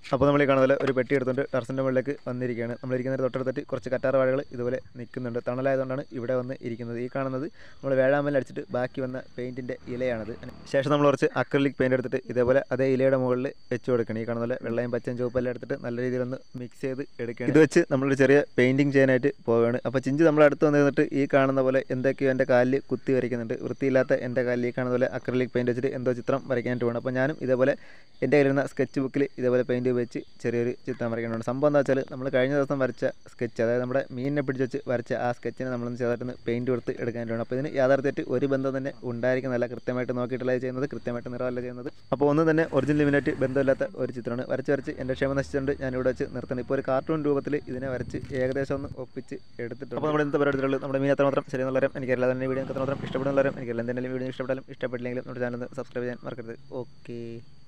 അപ്പോൾ നമ്മൾ ഈ കാണുന്ന പോലെ ഒരു പെട്ടി എടുത്തുകൊണ്ട് ടെറസിൻ്റെ മുകളിലേക്ക് വന്നിരിക്കുകയാണ് നമ്മളിരിക്കുന്ന തൊട്ടടുത്തിട്ട് കുറച്ച് കറ്റാർ വാഴകൾ ഇതുപോലെ നിൽക്കുന്നുണ്ട് തണലായതുകൊണ്ടാണ് ഇവിടെ വന്ന് ഇരിക്കുന്നത് ഈ കാണുന്നത് നമ്മൾ വേഴാമ്പൽ അടിച്ചിട്ട് ബാക്കി വന്ന പെയിൻറ്റിൻ്റെ ഇലയാണത് ശേഷം നമ്മൾ കുറച്ച് അക്രലിക് പെയിൻറ്റ് എടുത്തിട്ട് ഇതേപോലെ അതേ ഇലയുടെ മുകളിൽ വെച്ച് കൊടുക്കണം ഈ കാണുന്ന പോലെ വെള്ളയും പച്ചയും ചുവപ്പെല്ലാം എടുത്തിട്ട് നല്ല രീതിയിലൊന്ന് മിക്സ് ചെയ്ത് എടുക്കുകയാണ് ഇത് വെച്ച് നമ്മളൊരു ചെറിയ പെയിൻറ്റിങ് ചെയ്യാനായിട്ട് പോവുകയാണ് അപ്പോൾ ചിഞ്ച് നമ്മുടെ അടുത്ത് വന്ന് നിന്നിട്ട് ഈ കാണുന്ന പോലെ എന്തൊക്കെയോ എൻ്റെ കാലിൽ കുത്തി വരയ്ക്കുന്നുണ്ട് വൃത്തിയില്ലാത്ത എൻ്റെ കാലിൽ ഈ കാണുന്ന പോലെ അക്രലിക് പെയിൻറ്റ് വെച്ചിട്ട് എന്തോ ചിത്രം വരയ്ക്കാനായിട്ട് പോകണം അപ്പോൾ ഞാനും ഇതേപോലെ എൻ്റെ കയ്യിലിരുന്ന സ്കെച്ച് ബുക്കിൽ ഇതേപോലെ പെയിൻറ്റ് വെച്ച് ചെറിയൊരു ചിത്രം വരയ്ക്കുന്നുണ്ട് സംഭവം എന്താ വെച്ചാൽ നമ്മൾ കഴിഞ്ഞ ദിവസം വരച്ച സ്കെച്ച് അതായത് നമ്മുടെ മീനിനെ പിടിച്ച് വെച്ച് വരച്ച ആ സ്കെച്ചിനെ നമ്മളൊന്ന് ചെറുതായിട്ടൊന്ന് പെയിൻറ്റ് കൊടുത്ത് എടുക്കാനായിട്ടാണ് അപ്പോൾ ഇതിന് യാഥാർത്ഥ്യമായിട്ട് ഒരു ബന്ധം തന്നെ ഉണ്ടായിരിക്കുന്നതല്ല കൃത്യമായിട്ട് നോക്കിയിട്ടല്ല ഇത് ചെയ്യുന്നത് കൃത്യമായിട്ട് നിറമല്ല ചെയ്യുന്നത് അപ്പോൾ ഒന്നും തന്നെ ഒറിജിനൽ ലിമിനായിട്ട് ബന്ധമില്ലാത്ത ഒരു ചിത്രമാണ് വരച്ച് വരച്ച് എൻ്റെ ക്ഷമ നശിച്ചുകൊണ്ട് ഞാൻ ഇവിടെ വെച്ച് നിർത്തുന്നത് ഇപ്പോൾ ഒരു കാർട്ടൂൺ രൂപത്തിൽ ഇതിനെ വരച്ച് ഏകദേശം ഒന്ന് ഒപ്പിച്ച് എടുത്തിട്ടുണ്ട് അപ്പോൾ നമ്മുടെ ഇന്നത്തെ പരിപാടിയിലുള്ളത് നമ്മുടെ മീൻ എത്രമാത്രം ശരിയെന്നുള്ളവരും എനിക്കറിയില്ല തന്നെ വീഡിയോ എത്രമാത്രം ഇഷ്ടപ്പെടുന്നവരും എനിക്കറിയില്ല എന്തെങ്കിലും വീഡിയോ ഇഷ്ടപ്പെട്ടാലും ഇഷ്ടപ്പെട്ടില്ലെങ്കിലും നമ്മുടെ ചാനൽ സബ്സ്ക്രൈബ് ചെയ്യാൻ മറക്കരുത് ഓക്കെ